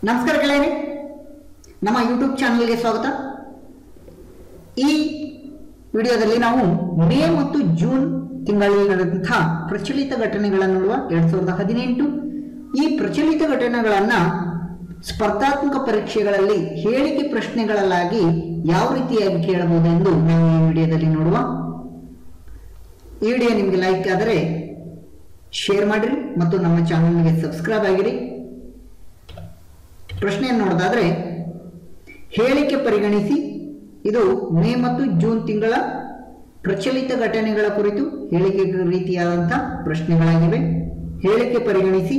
ನಮಸ್ಕಾರ ಗೆಳೆಯರೆ ನಮ್ಮ ಯೂಟ್ಯೂಬ್ ಚಾನಲ್ಗೆ ಸ್ವಾಗತ ಈ ವಿಡಿಯೋದಲ್ಲಿ ನಾವು ಮೇ ಮತ್ತು ಜೂನ್ ತಿಂಗಳಲ್ಲಿ ನಡೆದಂತಹ ಪ್ರಚಲಿತ ಘಟನೆಗಳನ್ನು ನೋಡುವ ಎರಡ್ ಸಾವಿರದ ಹದಿನೆಂಟು ಈ ಪ್ರಚಲಿತ ಘಟನೆಗಳನ್ನ ಸ್ಪರ್ಧಾತ್ಮಕ ಪರೀಕ್ಷೆಗಳಲ್ಲಿ ಹೇಳಿಕೆ ಪ್ರಶ್ನೆಗಳಲ್ಲಾಗಿ ಯಾವ ರೀತಿಯಾಗಿ ಕೇಳಬಹುದೆಂದು ನಾವು ಈ ವಿಡಿಯೋದಲ್ಲಿ ನೋಡುವ ಈ ವಿಡಿಯೋ ನಿಮಗೆ ಲೈಕ್ ಆದರೆ ಶೇರ್ ಮಾಡಿರಿ ಮತ್ತು ನಮ್ಮ ಚಾನಲ್ಗೆ ಸಬ್ಸ್ಕ್ರೈಬ್ ಆಗಿರಿ ಪ್ರಶ್ನೆಯನ್ನು ನೋಡೋದಾದ್ರೆ ಹೇಳಿಕೆ ಪರಿಗಣಿಸಿ ಇದು ಮೇ ಮತ್ತು ಜೂನ್ ತಿಂಗಳ ಪ್ರಚಲಿತ ಘಟನೆಗಳ ಕುರಿತು ಹೇಳಿಕೆ ರೀತಿಯಾದಂತಹ ಪ್ರಶ್ನೆಗಳಾಗಿವೆ ಹೇಳಿಕೆ ಪರಿಗಣಿಸಿ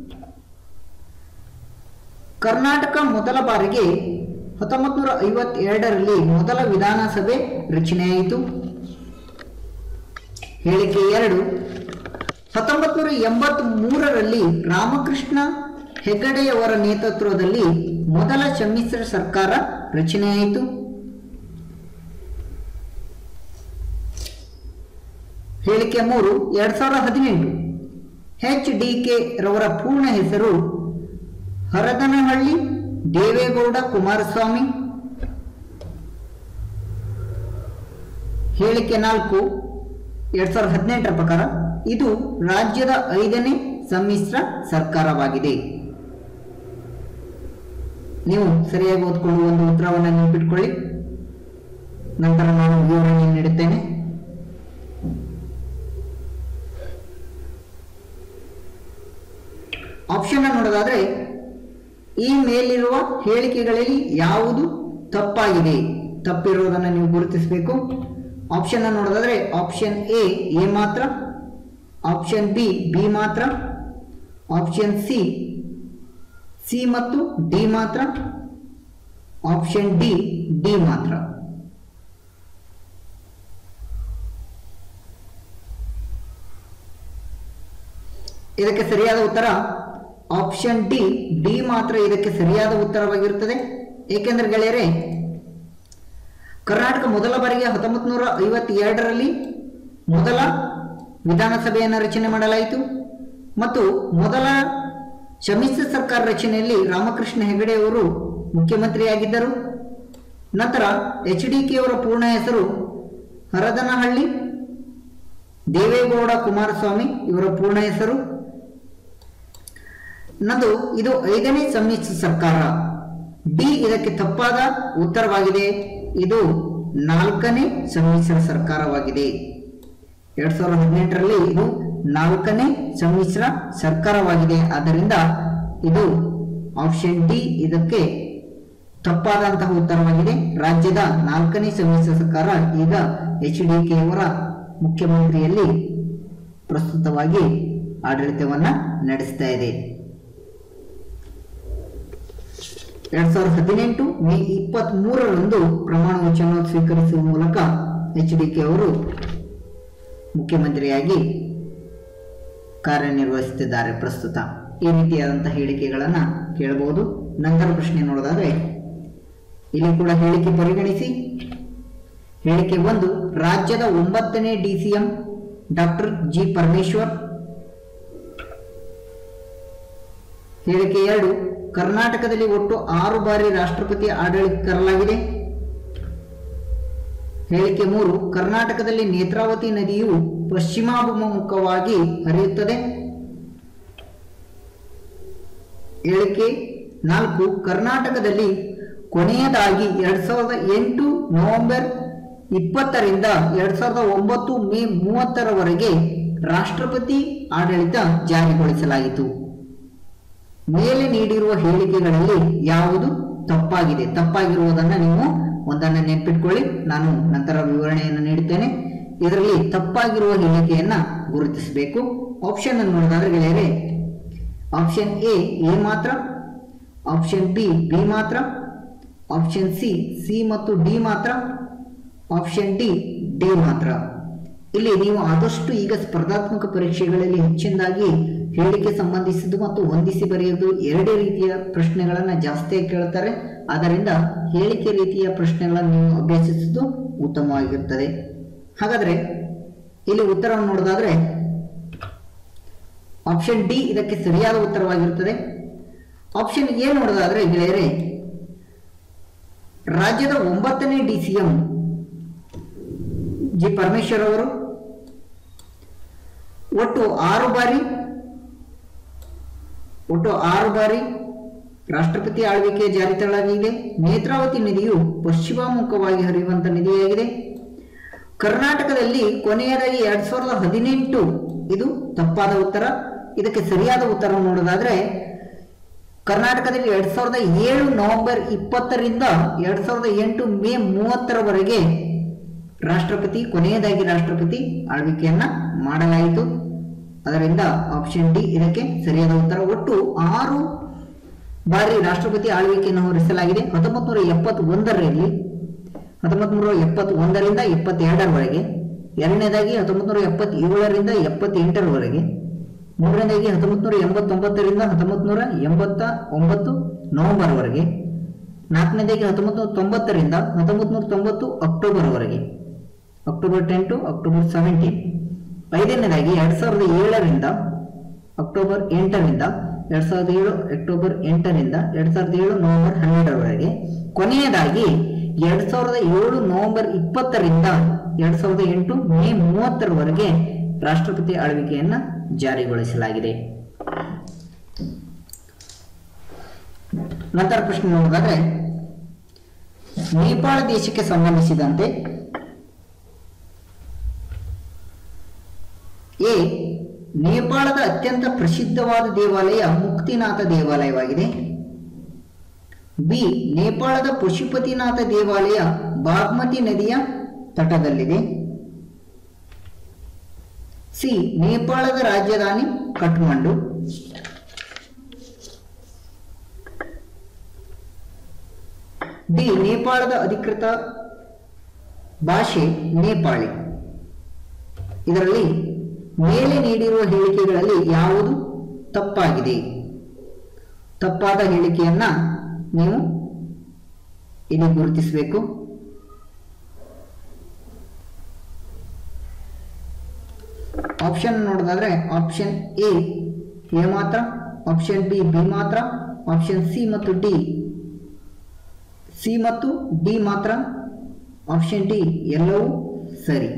ಕರ್ನಾಟಕ ಮೊದಲ ಬಾರಿಗೆ ಹತ್ತೊಂಬತ್ತು ನೂರ ಐವತ್ತೆರಡರಲ್ಲಿ ಮೊದಲ ವಿಧಾನಸಭೆ ರಚನೆಯಾಯಿತು ಹೇಳಿಕೆ ಎರಡು ಹತ್ತೊಂಬತ್ತು ನೂರ ಎಂಬತ್ತ್ ಮೂರರಲ್ಲಿ ರಾಮಕೃಷ್ಣ ಹೆಗಡೆಯವರ ನೇತೃತ್ವದಲ್ಲಿ ಮೊದಲ ಸಮ್ಮಿಶ್ರ ಸರ್ಕಾರ ರಚನೆಯಾಯಿತು ಹೇಳಿಕೆ ಮೂರು ಎರಡ್ ಸಾವಿರದ ಹದಿನೆಂಟು ಎಚ್ ಡಿ ಕೆ ರವರ ಪೂರ್ಣ ಹೆಸರು ಹರದನಹಳ್ಳಿ ದೇವೇಗೌಡ ಕುಮಾರಸ್ವಾಮಿ ಹೇಳಿಕೆ ನಾಲ್ಕು ಎರಡ್ ಸಾವಿರದ ಹದಿನೆಂಟರ ಪ್ರಕಾರ ಇದು ರಾಜ್ಯದ ಐದನೇ ಸಮ್ಮಿಶ್ರ ಸರ್ಕಾರವಾಗಿದೆ ನೀವು ಸರಿಯಾಗಿ ಓದ್ಕೊಂಡು ಒಂದು ಉತ್ತರವನ್ನು ನೆನಪಿಟ್ಕೊಳ್ಳಿ ನಂತರ ನಾನು ವಿವರಣೆ ನೀಡುತ್ತೇನೆ ಆಪ್ಷನ್ ನೋಡೋದಾದ್ರೆ ಈ ಮೇಲಿರುವ ಹೇಳಿಕೆಗಳಲ್ಲಿ ಯಾವುದು ತಪ್ಪಾಗಿದೆ ತಪ್ಪಿರುವುದನ್ನು ನೀವು ಗುರುತಿಸಬೇಕು ಆಪ್ಷನ್ ನೋಡೋದಾದ್ರೆ ಆಪ್ಷನ್ ಎ ಎ ಮಾತ್ರ ಆಪ್ಷನ್ ಬಿ ಬಿ ಮಾತ್ರ ಆಪ್ಷನ್ ಸಿ ಸಿ ಮತ್ತು ಡಿ ಮಾತ್ರ ಆಪ್ಷನ್ ಡಿ ಡಿ ಮಾತ್ರ ಇದಕ್ಕೆ ಸರಿಯಾದ ಉತ್ತರ ಆಪ್ಷನ್ ಡಿ ಡಿ ಮಾತ್ರ ಇದಕ್ಕೆ ಸರಿಯಾದ ಉತ್ತರವಾಗಿರುತ್ತದೆ ಏಕೆಂದರೆ ಗೆಳೆಯರೆ ಕರ್ನಾಟಕ ಮೊದಲ ಬಾರಿಗೆ ಹತ್ತೊಂಬತ್ತು ನೂರ ಐವತ್ತೆರಡರಲ್ಲಿ ಮೊದಲ ವಿಧಾನಸಭೆಯನ್ನು ರಚನೆ ಮಾಡಲಾಯಿತು ಮತ್ತು ಮೊದಲ ಸಮ್ಮಿಶ್ರ ಸರ್ಕಾರ ರಚನೆಯಲ್ಲಿ ರಾಮಕೃಷ್ಣ ಹೆಗಡೆಯವರು ಮುಖ್ಯಮಂತ್ರಿಯಾಗಿದ್ದರು ನಂತರ ಎಚ್ ಡಿ ಕೆ ಅವರ ಪೂರ್ಣ ಹೆಸರು ಹರದನಹಳ್ಳಿ ದೇವೇಗೌಡ ಕುಮಾರಸ್ವಾಮಿ ಇವರ ಪೂರ್ಣ ಹೆಸರು ನಂದು ಇದು ಐದನೇ ಸಮ್ಮಿಶ್ರ ಸರ್ಕಾರ ಡಿ ಇದಕ್ಕೆ ತಪ್ಪಾದ ಉತ್ತರವಾಗಿದೆ ಇದು ನಾಲ್ಕನೇ ಸಮ್ಮಿಶ್ರ ಸರ್ಕಾರವಾಗಿದೆ ಎರಡ್ ಸಾವಿರದ ಹದಿನೆಂಟರಲ್ಲಿ ಇದು ನಾಲ್ಕನೇ ಸಮ್ಮಿಶ್ರ ಸರ್ಕಾರವಾಗಿದೆ ಆದ್ದರಿಂದ ಇದು ಆಪ್ಷನ್ ಡಿ ಇದಕ್ಕೆ ತಪ್ಪಾದಂತಹ ಉತ್ತರವಾಗಿದೆ ರಾಜ್ಯದ ನಾಲ್ಕನೇ ಸಮ್ಮಿಶ್ರ ಸರ್ಕಾರ ಈಗ ಎಚ್ ಡಿ ಕೆ ಅವರ ಮುಖ್ಯಮಂತ್ರಿಯಲ್ಲಿ ಪ್ರಸ್ತುತವಾಗಿ ಆಡಳಿತವನ್ನ ನಡೆಸ್ತಾ ಇದೆ ಎರಡ್ ಸಾವಿರದ ಹದಿನೆಂಟು ಮೇ ಇಪ್ಪತ್ತ್ ಮೂರರಂದು ಪ್ರಮಾಣ ವಚನ ಸ್ವೀಕರಿಸುವ ಮೂಲಕ ಎಚ್ ಡಿ ಕೆ ಅವರು ಮುಖ್ಯಮಂತ್ರಿಯಾಗಿ ಕಾರ್ಯನಿರ್ವಹಿಸುತ್ತಿದ್ದಾರೆ ಪ್ರಸ್ತುತ ಈ ರೀತಿಯಾದಂತಹ ಹೇಳಿಕೆಗಳನ್ನ ಕೇಳಬಹುದು ನಂತರ ಪ್ರಶ್ನೆ ನೋಡೋದಾದ್ರೆ ಇಲ್ಲಿ ಕೂಡ ಹೇಳಿಕೆ ಪರಿಗಣಿಸಿ ಹೇಳಿಕೆ ಒಂದು ರಾಜ್ಯದ ಒಂಬತ್ತನೇ ಡಿಸಿಎಂ ಡಾಕ್ಟರ್ ಜಿ ಪರಮೇಶ್ವರ್ ಹೇಳಿಕೆ ಎರಡು ಕರ್ನಾಟಕದಲ್ಲಿ ಒಟ್ಟು ಆರು ಬಾರಿ ರಾಷ್ಟ್ರಪತಿ ಆಡಳಿತ ತರಲಾಗಿದೆ ಹೇಳಿಕೆ ಮೂರು ಕರ್ನಾಟಕದಲ್ಲಿ ನೇತ್ರಾವತಿ ನದಿಯು ಪಶ್ಚಿಮಾಭಿಮುಖವಾಗಿ ಹರಿಯುತ್ತದೆ ಹೇಳಿಕೆ ನಾಲ್ಕು ಕರ್ನಾಟಕದಲ್ಲಿ ಕೊನೆಯದಾಗಿ ಎರಡ್ ಸಾವಿರದ ಎಂಟು ನವೆಂಬರ್ ಇಪ್ಪತ್ತರಿಂದ ಎರಡ್ ಸಾವಿರದ ಒಂಬತ್ತು ಮೇ ಮೂವತ್ತರವರೆಗೆ ರಾಷ್ಟ್ರಪತಿ ಆಡಳಿತ ಜಾರಿಗೊಳಿಸಲಾಯಿತು ಮೇಲೆ ನೀಡಿರುವ ಹೇಳಿಕೆಗಳಲ್ಲಿ ಯಾವುದು ತಪ್ಪಾಗಿದೆ ತಪ್ಪಾಗಿರುವುದನ್ನು ನೀವು ಒಂದನ್ನು ನೆನ್ಪಿಟ್ಕೊಳ್ಳಿ ನಾನು ನಂತರ ವಿವರಣೆಯನ್ನು ನೀಡುತ್ತೇನೆ ಇದರಲ್ಲಿ ತಪ್ಪಾಗಿರುವ ಹೇಳಿಕೆಯನ್ನ ಗುರುತಿಸಬೇಕು ಆಪ್ಷನ್ ಅನ್ನು ನೋಡಿದಾದ್ರೆ ಗೆಳೆಯರೆ ಆಪ್ಷನ್ ಎ ಎ ಮಾತ್ರ ಆಪ್ಷನ್ ಬಿ ಬಿ ಮಾತ್ರ ಆಪ್ಷನ್ ಸಿ ಸಿ ಮತ್ತು ಡಿ ಮಾತ್ರ ಆಪ್ಷನ್ ಡಿ ಡಿ ಮಾತ್ರ ಇಲ್ಲಿ ನೀವು ಆದಷ್ಟು ಈಗ ಸ್ಪರ್ಧಾತ್ಮಕ ಪರೀಕ್ಷೆಗಳಲ್ಲಿ ಹೆಚ್ಚಿನದಾಗಿ ಹೇಳಿಕೆ ಸಂಬಂಧಿಸಿದ್ದು ಮತ್ತು ಹೊಂದಿಸಿ ಬರೆಯುವುದು ಎರಡೇ ರೀತಿಯ ಪ್ರಶ್ನೆಗಳನ್ನ ಜಾಸ್ತಿ ಕೇಳ್ತಾರೆ ಆದ್ದರಿಂದ ಹೇಳಿಕೆ ರೀತಿಯ ಪ್ರಶ್ನೆಗಳನ್ನು ನೀವು ಅಭ್ಯಸಿಸುವುದು ಉತ್ತಮವಾಗಿರುತ್ತದೆ ಹಾಗಾದ್ರೆ ಇಲ್ಲಿ ಉತ್ತರವನ್ನು ನೋಡೋದಾದ್ರೆ ಆಪ್ಷನ್ ಡಿ ಇದಕ್ಕೆ ಸರಿಯಾದ ಉತ್ತರವಾಗಿರುತ್ತದೆ ಆಪ್ಷನ್ ಎ ನೋಡೋದಾದ್ರೆ ಗೆಳೆಯರೆ ರಾಜ್ಯದ ಒಂಬತ್ತನೇ D C M G Parameshwar ಅವರು ಒಟ್ಟು ಆರು ಬಾರಿ ಒಟ್ಟು ಆರು ಬಾರಿ ರಾಷ್ಟ್ರಪತಿ ಆಳ್ವಿಕೆ ಜಾರಿ ತರಲಾಗಿದೆ ನೇತ್ರಾವತಿ ನದಿಯು ಪಶ್ಚಿಮಾಮುಖವಾಗಿ ಹರಿಯುವಂತ ನದಿಯಾಗಿದೆ ಕರ್ನಾಟಕದಲ್ಲಿ ಕೊನೆಯದಾಗಿ ಎರಡ್ ಸಾವಿರದ ಹದಿನೆಂಟು ಇದು ತಪ್ಪಾದ ಉತ್ತರ ಇದಕ್ಕೆ ಸರಿಯಾದ ಉತ್ತರ ನೋಡೋದಾದ್ರೆ ಕರ್ನಾಟಕದಲ್ಲಿ ಎರಡ್ ಸಾವಿರದ ಏಳು ನವೆಂಬರ್ ಇಪ್ಪತ್ತರಿಂದ ಎರಡ್ ಸಾವಿರದ ಎಂಟು ಮೇ ಮೂವತ್ತರವರೆಗೆ ರಾಷ್ಟ್ರಪತಿ ಕೊನೆಯದಾಗಿ ರಾಷ್ಟ್ರಪತಿ ಆಳ್ವಿಕೆಯನ್ನ ಮಾಡಲಾಯಿತು ಅದರಿಂದ ಆಪ್ಷನ್ ಡಿ ಇದಕ್ಕೆ ಸರಿಯಾದ ಉತ್ತರ ಒಟ್ಟು ಆರು ಬಾರಿ ರಾಷ್ಟ್ರಪತಿ ಆಳ್ವಿಕೆಯನ್ನು ಹೊರಿಸಲಾಗಿದೆ ಹತ್ತೊಂಬತ್ತು ನೂರ ಎಪ್ಪತ್ತೊಂದರಲ್ಲಿ ಹತ್ತೊಂಬತ್ತು ನೂರ ಎಪ್ಪತ್ತೊಂದರಿಂದ ಎಪ್ಪತ್ತೆರಡರವರೆಗೆ ಎರಡನೇದಾಗಿ ಹತ್ತೊಂಬತ್ತು ನೂರ ಎಪ್ಪತ್ತೇಳರಿಂದ ಎಪ್ಪತ್ತೆಂಟರವರೆಗೆ ಮೂರನೇದಾಗಿ ಹತ್ತೊಂಬತ್ತು ನೂರ ಎಂಬತ್ತೊಂಬತ್ತರಿಂದ ಹತ್ತೊಂಬತ್ತು ನೂರ ಎಂಬತ್ತ ಒಂಬತ್ತು ನವೆಂಬರ್ವರೆಗೆ ನಾಲ್ಕನೇದಾಗಿ ಹತ್ತೊಂಬತ್ತು ನೂರ ತೊಂಬತ್ತರಿಂದ ಹತ್ತೊಂಬತ್ತು ನೂರ ತೊಂಬತ್ತು ಅಕ್ಟೋಬರ್ವರೆಗೆ October ten to October seventeen ಐದನೇದಾಗಿ ಎರಡ್ ಸಾವಿರದ ಏಳರಿಂದ ಅಕ್ಟೋಬರ್ ಎಂಟರಿಂದ ಎರಡ್ ಸಾವಿರದ ಏಳು ಅಕ್ಟೋಬರ್ ಎಂಟರಿಂದ ಎರಡ್ ಸಾವಿರದ ಏಳು ನವೆಂಬರ್ ಹನ್ನೆರಡರವರೆಗೆ ಕೊನೆಯದಾಗಿ ಎರಡ್ ಸಾವಿರದ ಏಳು ನವೆಂಬರ್ ಇಪ್ಪತ್ತರಿಂದ ಎರಡ್ ಸಾವಿರದ ಎಂಟು ಮೇ ಮೂವತ್ತರವರೆಗೆ ರಾಷ್ಟ್ರಪತಿ ಆಳ್ವಿಕೆಯನ್ನ ಜಾರಿಗೊಳಿಸಲಾಗಿದೆ ನಂತರ ಪ್ರಶ್ನೆ ನೋಡೋದಾದ್ರೆ ನೇಪಾಳ ದೇಶಕ್ಕೆ ಸಂಬಂಧಿಸಿದಂತೆ ಎ ನೇಪಾಳದ ಅತ್ಯಂತ ಪ್ರಸಿದ್ಧವಾದ ದೇವಾಲಯ ಮುಕ್ತಿನಾಥ ದೇವಾಲಯವಾಗಿದೆ ಬಿ ನೇಪಾಳದ ಪಶುಪತಿನಾಥ ದೇವಾಲಯ ಬಾಗ್ಮತಿ ನದಿಯ ತಟದಲ್ಲಿದೆ ಸಿ ನೇಪಾಳದ ರಾಜಧಾನಿ ಕಠ್ಮಂಡು ಡಿ ನೇಪಾಳದ ಅಧಿಕೃತ ಭಾಷೆ ನೇಪಾಳಿ ಇದರಲ್ಲಿ ಮೇಲೆ ನೀಡಿರುವ ಹೇಳಿಕೆಗಳಲ್ಲಿ ಯಾವುದು ತಪ್ಪಾಗಿದೆ ತಪ್ಪಾದ ಹೇಳಿಕೆಯನ್ನ ನೀವು ಇಲ್ಲಿ ಗುರುತಿಸಬೇಕು ಆಪ್ಷನ್ ನೋಡೋದಾದ್ರೆ ಆಪ್ಷನ್ ಎ ಎ ಮಾತ್ರ ಆಪ್ಷನ್ ಬಿ ಬಿ ಮಾತ್ರ ಆಪ್ಷನ್ ಸಿ ಮತ್ತು ಡಿ ಸಿ ಮತ್ತು ಡಿ ಮಾತ್ರ ಆಪ್ಷನ್ ಡಿ ಎಲ್ಲವೂ ಸರಿ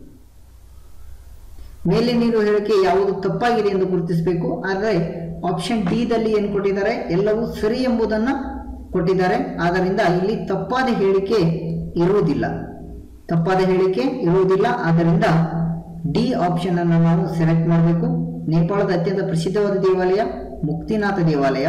ಮೇಲೆ ನೀರು ಹೇಳಿಕೆ ಯಾವುದು ತಪ್ಪಾಗಿದೆ ಎಂದು ಗುರುತಿಸಬೇಕು ಆದರೆ ಆಪ್ಷನ್ ಡಿ ದಲ್ಲಿ ಏನು ಕೊಟ್ಟಿದ್ದಾರೆ ಎಲ್ಲವೂ ಸರಿ ಎಂಬುದನ್ನ ಕೊಟ್ಟಿದ್ದಾರೆ ಆದ್ದರಿಂದ ಇಲ್ಲಿ ತಪ್ಪಾದ ಹೇಳಿಕೆ ಇರುವುದಿಲ್ಲ ತಪ್ಪಾದ ಹೇಳಿಕೆ ಇರುವುದಿಲ್ಲ ಆದ್ದರಿಂದ ಡಿ ಆಪ್ಷನ್ ಅನ್ನು ನಾವು ಸೆಲೆಕ್ಟ್ ಮಾಡಬೇಕು ನೇಪಾಳದ ಅತ್ಯಂತ ಪ್ರಸಿದ್ಧವಾದ ದೇವಾಲಯ ಮುಕ್ತಿನಾಥ ದೇವಾಲಯ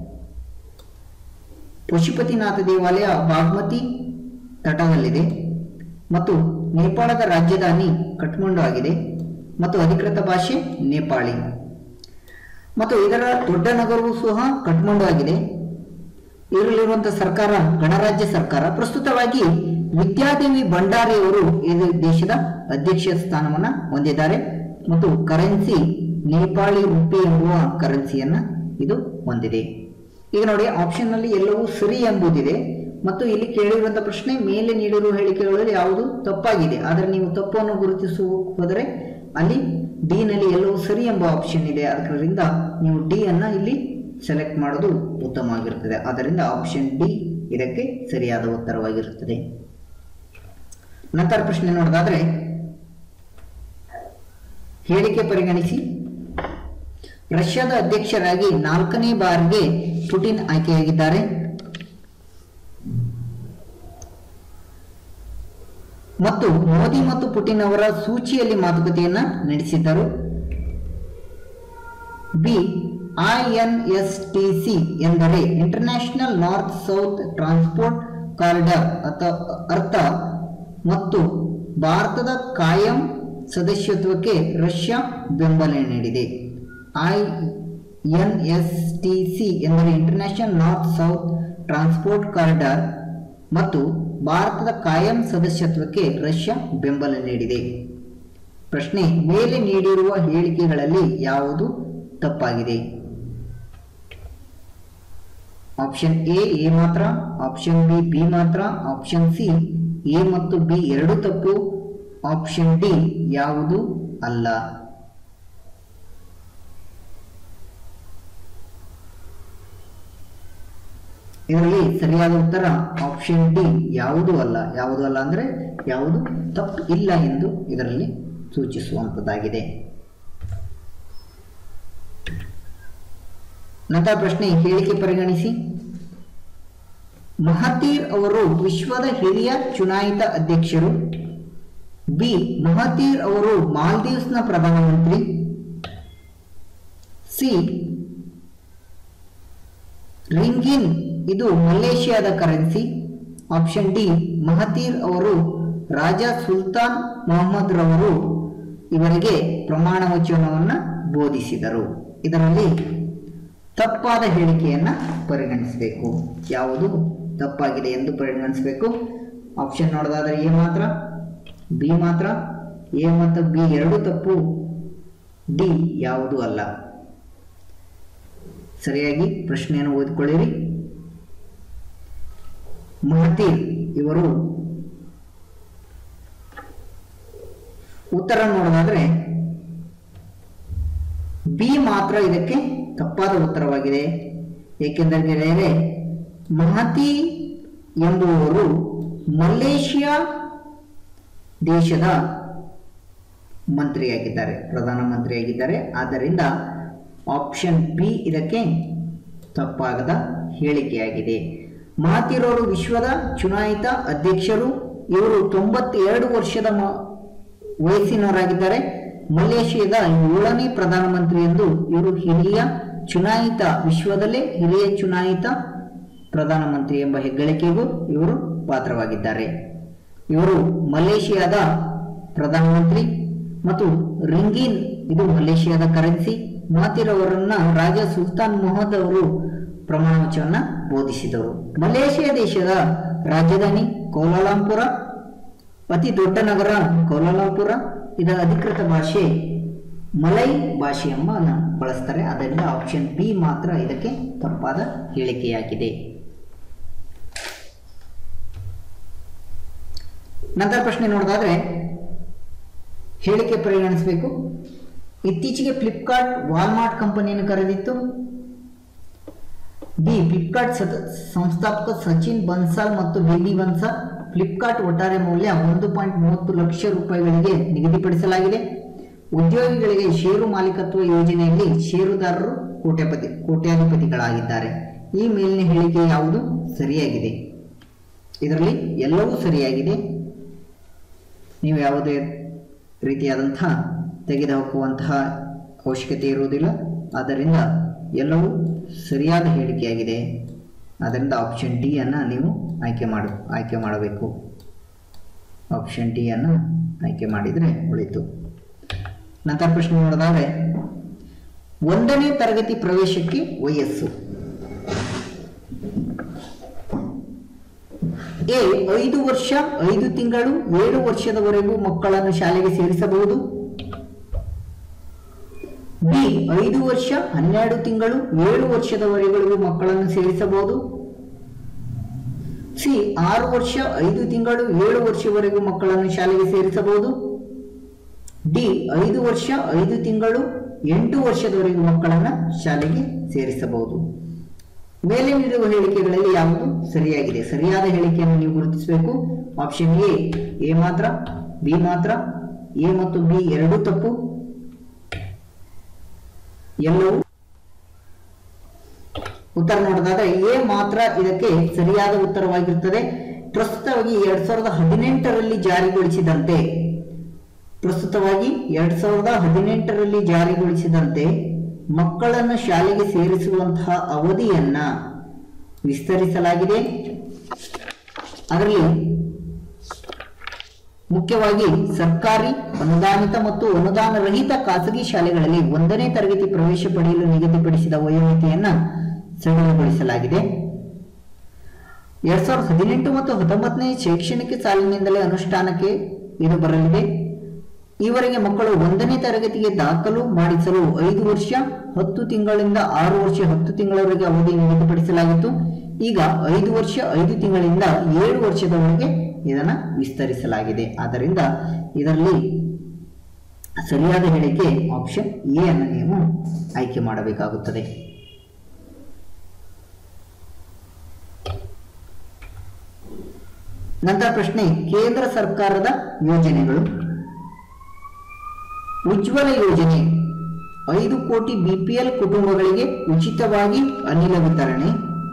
ಪಶುಪತಿನಾಥ ದೇವಾಲಯ ಬಾಗ್ಮತಿ ತಟದಲ್ಲಿದೆ ಮತ್ತು ನೇಪಾಳದ ರಾಜಧಾನಿ ಕಠ್ಮಂಡು ಆಗಿದೆ ಮತ್ತು ಅಧಿಕೃತ ಭಾಷೆ ನೇಪಾಳಿ ಮತ್ತು ಇದರ ದೊಡ್ಡ ನಗರವೂ ಸಹ ಕಠ್ಮಂಡು ಆಗಿದೆ ಇದರಲ್ಲಿರುವಂತಹ ಸರ್ಕಾರ ಗಣರಾಜ್ಯ ಸರ್ಕಾರ ಪ್ರಸ್ತುತವಾಗಿ ವಿದ್ಯಾದೇವಿ ಭಂಡಾರಿ ಅವರು ಇದು ದೇಶದ ಅಧ್ಯಕ್ಷ ಸ್ಥಾನವನ್ನ ಹೊಂದಿದ್ದಾರೆ ಮತ್ತು ಕರೆನ್ಸಿ ನೇಪಾಳಿ ರುಪಿ ಎಂಬುವ ಕರೆನ್ಸಿಯನ್ನ ಇದು ಹೊಂದಿದೆ ಈಗ ನೋಡಿ ಆಪ್ಷನ್ ನಲ್ಲಿ ಎಲ್ಲವೂ ಸರಿ ಎಂಬುದಿದೆ ಮತ್ತು ಇಲ್ಲಿ ಕೇಳಿರುವಂತಹ ಪ್ರಶ್ನೆ ಮೇಲೆ ನೀಡಿರುವ ಹೇಳಿಕೆಗಳಲ್ಲಿ ಯಾವುದು ತಪ್ಪಾಗಿದೆ ಆದರೆ ನೀವು ತಪ್ಪನ್ನು ಗುರುತಿಸುವ ಹೋದರೆ ಅಲ್ಲಿ ಡಿ ನಲ್ಲಿ ಎಲ್ಲವೂ ಸರಿ ಎಂಬ ಆಪ್ಷನ್ ಇದೆ ಅದರಿಂದ ನೀವು ಡಿ ಅನ್ನ ಇಲ್ಲಿ ಸೆಲೆಕ್ಟ್ ಮಾಡೋದು ಉತ್ತಮವಾಗಿರುತ್ತದೆ ಆದ್ದರಿಂದ ಆಪ್ಷನ್ ಡಿ ಇದಕ್ಕೆ ಸರಿಯಾದ ಉತ್ತರವಾಗಿರುತ್ತದೆ ನಂತರ ಪ್ರಶ್ನೆ ನೋಡೋದಾದ್ರೆ ಹೇಳಿಕೆ ಪರಿಗಣಿಸಿ ರಷ್ಯಾದ ಅಧ್ಯಕ್ಷರಾಗಿ ನಾಲ್ಕನೇ ಬಾರಿಗೆ ಪುಟಿನ್ ಆಯ್ಕೆಯಾಗಿದ್ದಾರೆ ಮತ್ತು ಮೋದಿ ಮತ್ತು ಪುಟಿನ್ ಅವರ ಸೂಚಿಯಲ್ಲಿ ಮಾತುಕತೆಯನ್ನ ನಡೆಸಿದ್ದರು ಬಿ ಐಎನ್ಎಸ್ಟಿಸಿ ಎಂದರೆ international north south transport corridor ಅರ್ಥ ಮತ್ತು ಭಾರತದ ಕಾಯಂ ಸದಸ್ಯತ್ವಕ್ಕೆ ರಷ್ಯಾ ಬೆಂಬಲ ನೀಡಿದೆ I N S T C ಎಂದರೆ international north south transport corridor ಮತ್ತು ಭಾರತದ ಕಾಯಂ ಸದಸ್ಯತ್ವಕ್ಕೆ ರಷ್ಯಾ ಬೆಂಬಲ ನೀಡಿದೆ ಪ್ರಶ್ನೆ ಮೇಲೆ ನೀಡಿರುವ ಹೇಳಿಕೆಗಳಲ್ಲಿ ಯಾವುದು ತಪ್ಪಾಗಿದೆ ಆಪ್ಷನ್ ಎ ಎ ಮಾತ್ರ ಆಪ್ಷನ್ ಬಿ ಬಿ ಮಾತ್ರ ಆಪ್ಷನ್ ಸಿ ಎ ಮತ್ತು ಬಿ ಎರಡು ತಪ್ಪು ಆಪ್ಷನ್ ಡಿ ಯಾವುದು ಅಲ್ಲ ಇದರಲ್ಲಿ ಸರಿಯಾದ ಉತ್ತರ ಆಪ್ಷನ್ ಡಿ ಯಾವುದು ಅಲ್ಲ ಯಾವುದು ಅಲ್ಲ ಅಂದರೆ ಯಾವುದು ತಪ್ಪು ಇಲ್ಲ ಎಂದು ಇದರಲ್ಲಿ ಸೂಚಿಸುವಂಥದ್ದಾಗಿದೆ ನಂತರ ಪ್ರಶ್ನೆ ಹೇಳಿಕೆ ಪರಿಗಣಿಸಿ ಮಹತೀರ್ ಅವರು ವಿಶ್ವದ ಹಿರಿಯ ಚುನಾಯಿತ ಅಧ್ಯಕ್ಷರು ಬಿ ಮಹತೀರ್ ಅವರು ಮಾಲ್ದೀವ್ಸ್ನ ಪ್ರಧಾನಮಂತ್ರಿ ಸಿ ರಿಂಗಿನ್ ಇದು ಮಲೇಷಿಯಾದ ಕರೆನ್ಸಿ ಆಪ್ಷನ್ ಡಿ ಮಹತೀರ್ ಅವರು ರಾಜ ಸುಲ್ತಾನ್ ಮೊಹಮ್ಮದ್ ರವರು ಇವರಿಗೆ ಪ್ರಮಾಣ ವಚನವನ್ನು ಬೋಧಿಸಿದರು ಇದರಲ್ಲಿ ತಪ್ಪಾದ ಹೇಳಿಕೆಯನ್ನ ಪರಿಗಣಿಸಬೇಕು ಯಾವುದು ತಪ್ಪಾಗಿದೆ ಎಂದು ಪರಿಗಣಿಸಬೇಕು ಆಪ್ಷನ್ ನೋಡೋದಾದ್ರೆ ಎ ಮಾತ್ರ ಬಿ ಮಾತ್ರ ಎ ಮತ್ತು ಬಿ ಎರಡು ತಪ್ಪು ಡಿ ಯಾವುದು ಅಲ್ಲ ಸರಿಯಾಗಿ ಪ್ರಶ್ನೆಯನ್ನು ಓದಿಕೊಳ್ಳಿರಿ ಮಹತೀರ್ ಇವರು ಉತ್ತರ ನೋಡೋದಾದ್ರೆ ಬಿ ಮಾತ್ರ ಇದಕ್ಕೆ ತಪ್ಪಾದ ಉತ್ತರವಾಗಿದೆ ಏಕೆಂದರೆ ಗೆಳೆಯರೆ ಮಹತಿ ಎಂಬುವವರು ಮಲೇಷಿಯಾ ದೇಶದ ಮಂತ್ರಿಯಾಗಿದ್ದಾರೆ ಪ್ರಧಾನಮಂತ್ರಿಯಾಗಿದ್ದಾರೆ ಆದ್ದರಿಂದ ಆಪ್ಷನ್ ಬಿ ಇದಕ್ಕೆ ತಪ್ಪಾಗದ ಹೇಳಿಕೆಯಾಗಿದೆ ಮಹತಿರವರು ವಿಶ್ವದ ಚುನಾಯಿತ ಅಧ್ಯಕ್ಷರು ಇವರು ತೊಂಬತ್ತೆರಡು ವರ್ಷದ ಮ- ವಯಸ್ಸಿನವರಾಗಿದ್ದಾರೆ ಮಲೇಷಿಯಾದ ಏಳನೇ ಪ್ರಧಾನಮಂತ್ರಿ ಎಂದು ಇವರು ಹಿರಿಯ ಚುನಾಯಿತ ವಿಶ್ವದಲ್ಲೇ ಹಿರಿಯ ಚುನಾಯಿತ ಪ್ರಧಾನಮಂತ್ರಿ ಎಂಬ ಹೆಗ್ಗಳಿಕೆಗೂ ಇವರು ಪಾತ್ರವಾಗಿದ್ದಾರೆ ಇವರು ಮಲೇಷಿಯಾದ ಪ್ರಧಾನಮಂತ್ರಿ ಮತ್ತು ರಿಂಗಿನ್ ಇದು ಮಲೇಷಿಯಾದ ಕರೆನ್ಸಿ ಮಾತಿರವರನ್ನ ರಾಜ ಸುಲ್ತಾನ್ ಮೊಹಮ್ಮದ್ ಅವರು ಪ್ರಮಾಣ ವಚನವನ್ನ ಬೋಧಿಸಿದರು ಮಲೇಷಿಯಾ ದೇಶದ ರಾಜಧಾನಿ ಕೌಲಾಲಂಪುರ ಅತಿ ದೊಡ್ಡ ನಗರ ಕೌಲಾಲಂಪುರ ಇದರ ಅಧಿಕೃತ ಭಾಷೆ ಮಲೈ ಭಾಷೆ ಎಂಬ ಬಳಸ್ತಾರೆ ಅದರಿಂದ ಆಪ್ಷನ್ ಬಿ ಮಾತ್ರ ಇದಕ್ಕೆ ತಪ್ಪಾದ ಹೇಳಿಕೆಯಾಗಿದೆ ನಂತರ ಪ್ರಶ್ನೆ ನೋಡೋದಾದ್ರೆ ಹೇಳಿಕೆ ಪರಿಗಣಿಸಬೇಕು ಇತ್ತೀಚೆಗೆ ಫ್ಲಿಪ್ಕಾರ್ಟ್ ವಾಲ್ಮಾರ್ಟ್ ಕಂಪನಿಯನ್ನು ಕರೆದಿತ್ತು ಬಿ ಫ್ಲಿಪ್ಕಾರ್ಟ್ ಸತ ಸಂಸ್ಥಾಪಕ ಸಚಿನ್ ಬನ್ಸಾಲ್ ಮತ್ತು ಬಿಬಿ ಬನ್ಸಾಲ್ ಫ್ಲಿಪ್ಕಾರ್ಟ್ ಒಟ್ಟಾರೆ ಮೌಲ್ಯ ಒಂದು ಪಾಯಿಂಟ್ ಮೂವತ್ತು ಲಕ್ಷ ರೂಪಾಯಿಗಳಿಗೆ ನಿಗದಿಪಡಿಸಲಾಗಿದೆ ಉದ್ಯೋಗಿಗಳಿಗೆ ಷೇರು ಮಾಲೀಕತ್ವ ಯೋಜನೆಯಲ್ಲಿ ಷೇರುದಾರರು ಕೋಟ್ಯಪತಿ ಕೋಟ್ಯಾಧಿಪತಿಗಳಾಗಿದ್ದಾರೆ ಈ ಮೇಲಿನ ಹೇಳಿಕೆ ಯಾವುದು ಸರಿಯಾಗಿದೆ ಇದರಲ್ಲಿ ಎಲ್ಲವೂ ಸರಿಯಾಗಿದೆ ನೀವು ಯಾವುದೇ ರೀತಿಯಾದಂತಹ ತೆಗೆದುಹಾಕುವಂತಹ ಅವಶ್ಯಕತೆ ಇರುವುದಿಲ್ಲ ಆದ್ದರಿಂದ ಎಲ್ಲವೂ ಸರಿಯಾದ ಹೇಳಿಕೆಯಾಗಿದೆ ಆದ್ದರಿಂದ ಆಪ್ಷನ್ ಡಿ ಅನ್ನು ನೀವು ಆಯ್ಕೆ ಮಾಡ ಆಯ್ಕೆ ಮಾಡಬೇಕು ಆಪ್ಷನ್ ಡಿ ಅನ್ನು ಆಯ್ಕೆ ಮಾಡಿದರೆ ಒಳಿತು ನಂತರ ಪ್ರಶ್ನೆ ನೋಡೋದಾದ್ರೆ ಒಂದನೇ ತರಗತಿ ಪ್ರವೇಶಕ್ಕೆ ವಯಸ್ಸು ಎ ಐದು ವರ್ಷ ಐದು ತಿಂಗಳು ಏಳು ವರ್ಷದವರೆಗೂ ಮಕ್ಕಳನ್ನು ಶಾಲೆಗೆ ಸೇರಿಸಬಹುದು ಬಿ ಐದು ವರ್ಷ ಹನ್ನೆರಡು ತಿಂಗಳು ಏಳು ವರ್ಷದವರೆಗೂ ಮಕ್ಕಳನ್ನು ಸೇರಿಸಬಹುದು ಸಿ ಆರು ವರ್ಷ ಐದು ತಿಂಗಳು ಏಳು ವರ್ಷವರೆಗೂ ಮಕ್ಕಳನ್ನು ಶಾಲೆಗೆ ಸೇರಿಸಬಹುದು ಡಿ ಐದು ವರ್ಷ ಐದು ತಿಂಗಳು ಎಂಟು ವರ್ಷದವರೆಗೂ ಮಕ್ಕಳನ್ನ ಶಾಲೆಗೆ ಸೇರಿಸಬಹುದು ಮೇಲೆ ನೀಡಿರುವ ಹೇಳಿಕೆಗಳಲ್ಲಿ ಯಾವುದು ಸರಿಯಾಗಿದೆ ಸರಿಯಾದ ಹೇಳಿಕೆಯನ್ನು ನೀವು ಗುರುತಿಸಬೇಕು ಆಪ್ಷನ್ ಎ ಎ ಮಾತ್ರ ಬಿ ಮಾತ್ರ ಎ ಮತ್ತು ಬಿ ಎರಡೂ ತಪ್ಪು ಎಲ್ಲವೂ ಉತ್ತರ ನೋಡೋದಾದ್ರೆ ಎ ಮಾತ್ರ ಇದಕ್ಕೆ ಸರಿಯಾದ ಉತ್ತರವಾಗಿರುತ್ತದೆ ಪ್ರಸ್ತುತವಾಗಿ ಎರಡ್ ಸಾವಿರದ ಹದಿನೆಂಟರಲ್ಲಿ ಜಾರಿಗೊಳಿಸಿದಂತೆ ಪ್ರಸ್ತುತವಾಗಿ ಎರಡ್ ಸಾವಿರದ ಹದಿನೆಂಟರಲ್ಲಿ ಜಾರಿಗೊಳಿಸಿದಂತೆ ಮಕ್ಕಳನ್ನು ಶಾಲೆಗೆ ಸೇರಿಸುವಂತಹ ಅವಧಿಯನ್ನ ವಿಸ್ತರಿಸಲಾಗಿದೆ ಅದರಲ್ಲಿ ಮುಖ್ಯವಾಗಿ ಸರ್ಕಾರಿ ಅನುದಾನಿತ ಮತ್ತು ಅನುದಾನ ರಹಿತ ಖಾಸಗಿ ಶಾಲೆಗಳಲ್ಲಿ ಒಂದನೇ ತರಗತಿ ಪ್ರವೇಶ ಪಡೆಯಲು ನಿಗದಿಪಡಿಸಿದ ವಯೋಮಿತಿಯನ್ನ ಸಡಿಲಗೊಳಿಸಲಾಗಿದೆ ಎರಡ್ ಸಾವಿರದ ಹದಿನೆಂಟು ಮತ್ತು ಹತ್ತೊಂಬತ್ತನೇ ಶೈಕ್ಷಣಿಕ ಸಾಲಿನಿಂದಲೇ ಅನುಷ್ಠಾನಕ್ಕೆ ಇದು ಬರಲಿದೆ ಈವರೆಗೆ ಮಕ್ಕಳು ಒಂದನೇ ತರಗತಿಗೆ ದಾಖಲು ಮಾಡಿಸಲು ಐದು ವರ್ಷ ಹತ್ತು ತಿಂಗಳಿಂದ ಆರು ವರ್ಷ ಹತ್ತು ತಿಂಗಳವರೆಗೆ ಅವಧಿ ನಿಗದಿಪಡಿಸಲಾಗಿತ್ತು ಈಗ ಐದು ವರ್ಷ ಐದು ತಿಂಗಳಿಂದ ಏಳು ವರ್ಷದವರೆಗೆ ಇದನ್ನ ವಿಸ್ತರಿಸಲಾಗಿದೆ ಆದ್ದರಿಂದ ಇದರಲ್ಲಿ ಸರಿಯಾದ ಹೇಳಿಕೆ ಆಪ್ಷನ್ ಎ ಅನ್ನು ನೀವು ಆಯ್ಕೆ ಮಾಡಬೇಕಾಗುತ್ತದೆ ನಂತರ ಪ್ರಶ್ನೆ ಕೇಂದ್ರ ಸರ್ಕಾರದ ಯೋಜನೆಗಳು ಉಜ್ವಲ ಯೋಜನೆ ಐದು ಕೋಟಿ ಬಿಪಿಎಲ್ ಕುಟುಂಬಗಳಿಗೆ ಉಚಿತವಾಗಿ ಅನಿಲ ವಿತರಣೆ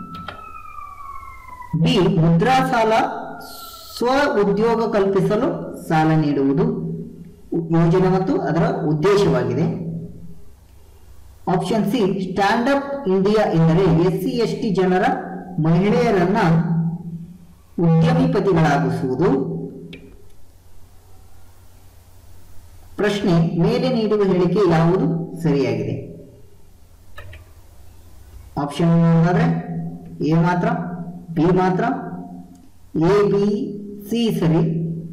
ಬಿ ಮುದ್ರಾ ಸಾಲ ಸ್ವ ಉದ್ಯೋಗ ಕಲ್ಪಿಸಲು ಸಾಲ ನೀಡುವುದು ಯೋಜನೆ ಮತ್ತು ಅದರ ಉದ್ದೇಶವಾಗಿದೆ option C stand up India ಎಂದರೆ ಎಸ್ ಸಿ ಎಸ್ ಟಿ ಜನರ ಮಹಿಳೆಯರನ್ನ ಉದ್ಯಮಿಪತಿಗಳಾಗಿಸುವುದು ಪ್ರಶ್ನೆ ಮೇಲೆ ನೀಡುವ ಹೇಳಿಕೆ ಯಾವುದು ಸರಿಯಾಗಿದೆ ಆಪ್ಷನ್ ನೋಡಿದ್ರೆ ಎ ಮಾತ್ರ ಬಿ ಮಾತ್ರ ಎ ಬಿ ಸಿ ಸರಿ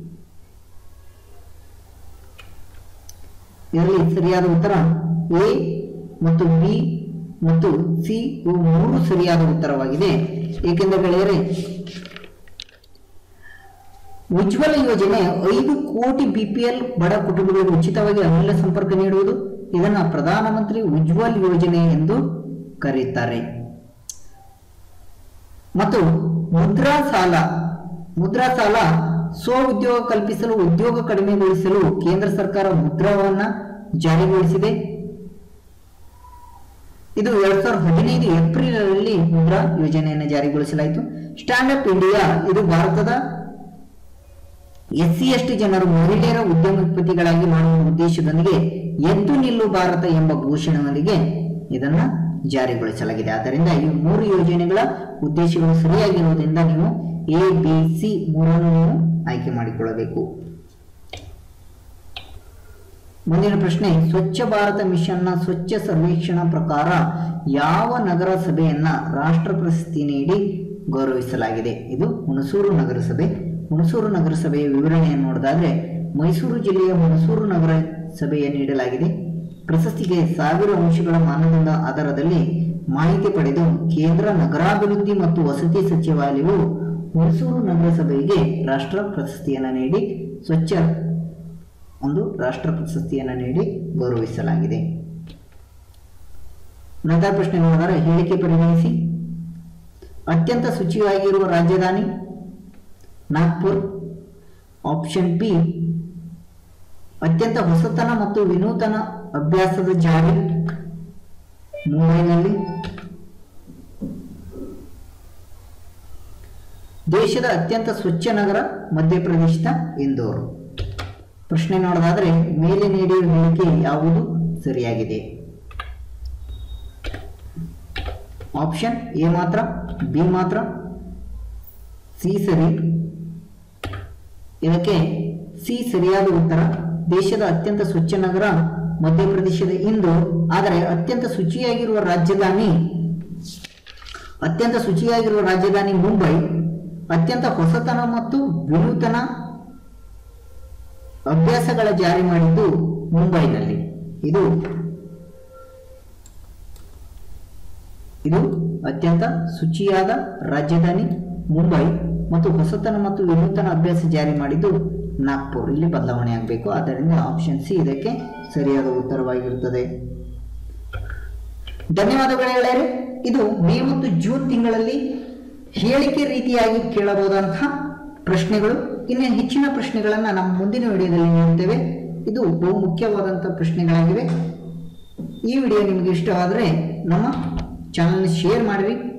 ಇದರಲ್ಲಿ ಸರಿಯಾದ ಉತ್ತರ ಎ ಮತ್ತು ಬಿ ಮತ್ತು ಸಿ ಇವು ಮೂರು ಸರಿಯಾದ ಉತ್ತರವಾಗಿದೆ ಏಕೆಂದರೆ ಗೆಳೆಯರೆ ಉಜ್ವಲ ಯೋಜನೆ ಐದು ಕೋಟಿ ಬಿಪಿಎಲ್ ಬಡ ಕುಟುಂಬಗಳಿಗೆ ಉಚಿತವಾಗಿ ಅನಿಲ ಸಂಪರ್ಕ ನೀಡುವುದು ಇದನ್ನು ಪ್ರಧಾನಮಂತ್ರಿ ಉಜ್ವಲ್ ಯೋಜನೆ ಎಂದು ಕರೆಯುತ್ತಾರೆ ಮತ್ತು ಮುದ್ರಾ ಸಾಲ ಮುದ್ರಾ ಸಾಲ ಸ್ವ ಉದ್ಯೋಗ ಕಲ್ಪಿಸಲು ಉದ್ಯೋಗ ಕಡಿಮೆಗೊಳಿಸಲು ಕೇಂದ್ರ ಸರ್ಕಾರ ಮುದ್ರಾವನ್ನ ಜಾರಿಗೊಳಿಸಿದೆ ಇದು ಎರಡ್ ಸಾವಿರದ ಹದಿನೈದು ಏಪ್ರಿಲ್ ಅಲ್ಲಿ ಮುದ್ರಾ ಯೋಜನೆಯನ್ನು ಜಾರಿಗೊಳಿಸಲಾಯಿತು ಸ್ಟ್ಯಾಂಡ್ ಅಪ್ ಇಂಡಿಯಾ ಇದು ಭಾರತದ ಎಸ್ ಸಿ ಎಸ್ ಟಿ ಜನರು ಮಹಿಳೆಯರ ಉದ್ಯಮಪತಿಗಳಾಗಿ ಮಾಡುವ ಉದ್ದೇಶದೊಂದಿಗೆ ಎದ್ದು ನಿಲ್ಲು ಭಾರತ ಎಂಬ ಘೋಷಣೆಯೊಂದಿಗೆ ಇದನ್ನ ಜಾರಿಗೊಳಿಸಲಾಗಿದೆ ಆದ್ದರಿಂದ ಈ ಮೂರು ಯೋಜನೆಗಳ ಉದ್ದೇಶಗಳು ಸರಿಯಾಗಿರುವುದರಿಂದ ನೀವು ಎ ಬಿ ಸಿ ಮೂರನ್ನು ನೀವು ಆಯ್ಕೆ ಮಾಡಿಕೊಳ್ಳಬೇಕು ಮುಂದಿನ ಪ್ರಶ್ನೆ ಸ್ವಚ್ಛ ಭಾರತ ಮಿಷನ್ನ ಸ್ವಚ್ಛ ಸರ್ವೇಕ್ಷಣಾ ಪ್ರಕಾರ ಯಾವ ನಗರಸಭೆಯನ್ನ ರಾಷ್ಟ್ರ ಪ್ರಶಸ್ತಿ ನೀಡಿ ಗೌರವಿಸಲಾಗಿದೆ ಇದು ಹುಣಸೂರು ನಗರಸಭೆ ಹುಣಸೂರು ನಗರಸಭೆಯ ವಿವರಣೆಯನ್ನು ನೋಡಿದಾದ್ರೆ ಮೈಸೂರು ಜಿಲ್ಲೆಯ ಹುಣಸೂರು ನಗರಸಭೆಯ ನೀಡಲಾಗಿದೆ ಪ್ರಶಸ್ತಿಗೆ ಸಾವಿರ ಅಂಶಗಳ ಮಾನದಂಡ ಆಧಾರದಲ್ಲಿ ಮಾಹಿತಿ ಪಡೆದು ಕೇಂದ್ರ ನಗರಾಭಿವೃದ್ಧಿ ಮತ್ತು ವಸತಿ ಸಚಿವಾಲಯವು ಹುಣಸೂರು ನಗರಸಭೆಗೆ ರಾಷ್ಟ್ರ ಪ್ರಶಸ್ತಿಯನ್ನು ನೀಡಿ ಸ್ವಚ್ಛ ಒಂದು ರಾಷ್ಟ್ರ ಪ್ರಶಸ್ತಿಯನ್ನು ನೀಡಿ ಗೌರವಿಸಲಾಗಿದೆ ನಂತರ ಪ್ರಶ್ನೆ ನೋಡಿದರೆ ಹೇಳಿಕೆ ಪರಿಗಣಿಸಿ ಅತ್ಯಂತ ಶುಚಿಯಾಗಿರುವ ರಾಜಧಾನಿ ನಾಗ್ಪುರ್ ಆಪ್ಷನ್ ಬಿ ಅತ್ಯಂತ ಹೊಸತನ ಮತ್ತು ವಿನೂತನ ಅಭ್ಯಾಸದ ಜಾರಿ ಮುಂಬೈನಲ್ಲಿ ದೇಶದ ಅತ್ಯಂತ ಸ್ವಚ್ಛ ನಗರ ಮಧ್ಯಪ್ರದೇಶದ ಇಂದೋರ್ ಪ್ರಶ್ನೆ ನೋಡೋದಾದ್ರೆ ಮೇಲೆ ನೀಡಿರುವ ಹೇಳಿಕೆ ಯಾವುದು ಸರಿಯಾಗಿದೆ ಆಪ್ಷನ್ ಎ ಮಾತ್ರ ಬಿ ಮಾತ್ರ ಸಿ ಸರಿ ಇದಕ್ಕೆ ಸಿ ಸರಿಯಾದ ಉತ್ತರ ದೇಶದ ಅತ್ಯಂತ ಸ್ವಚ್ಛ ನಗರ ಮಧ್ಯಪ್ರದೇಶದ ಇಂದೋರ್ ಆದರೆ ಅತ್ಯಂತ ಶುಚಿಯಾಗಿರುವ ರಾಜಧಾನಿ ಅತ್ಯಂತ ಶುಚಿಯಾಗಿರುವ ರಾಜಧಾನಿ ಮುಂಬೈ ಅತ್ಯಂತ ಹೊಸತನ ಮತ್ತು ವಿನೂತನ ಅಭ್ಯಾಸಗಳ ಜಾರಿ ಮಾಡಿದ್ದು ಮುಂಬೈನಲ್ಲಿ ಇದು ಇದು ಅತ್ಯಂತ ಶುಚಿಯಾದ ರಾಜಧಾನಿ ಮುಂಬೈ ಮತ್ತು ಹೊಸತನ ಮತ್ತು ವಿನೂತನ ಅಭ್ಯಾಸ ಜಾರಿ ಮಾಡಿದ್ದು ನಾಗ್ಪುರ್ ಇಲ್ಲಿ ಬದಲಾವಣೆ ಆಗಬೇಕು ಆದ್ದರಿಂದ ಆಪ್ಷನ್ ಸಿ ಇದಕ್ಕೆ ಸರಿಯಾದ ಉತ್ತರವಾಗಿರುತ್ತದೆ ಧನ್ಯವಾದಗಳು ಗೆಳೆಯರೆ ಇದು ಮೇ ಮತ್ತು ಜೂನ್ ತಿಂಗಳಲ್ಲಿ ಹೇಳಿಕೆ ರೀತಿಯಾಗಿ ಕೇಳಬಹುದಂತಹ ಪ್ರಶ್ನೆಗಳು ಇನ್ನು ಹೆಚ್ಚಿನ ಪ್ರಶ್ನೆಗಳನ್ನು ನಮ್ಮ ಮುಂದಿನ ವಿಡಿಯೋದಲ್ಲಿ ನೀಡುತ್ತೇವೆ ಇದು ಬಹು ಮುಖ್ಯವಾದಂತಹ ಪ್ರಶ್ನೆಗಳಾಗಿವೆ ಈ ವಿಡಿಯೋ ನಿಮಗೆ ಇಷ್ಟವಾದರೆ ನಮ್ಮ ಚಾನಲ್ ಶೇರ್ ಮಾಡಿರಿ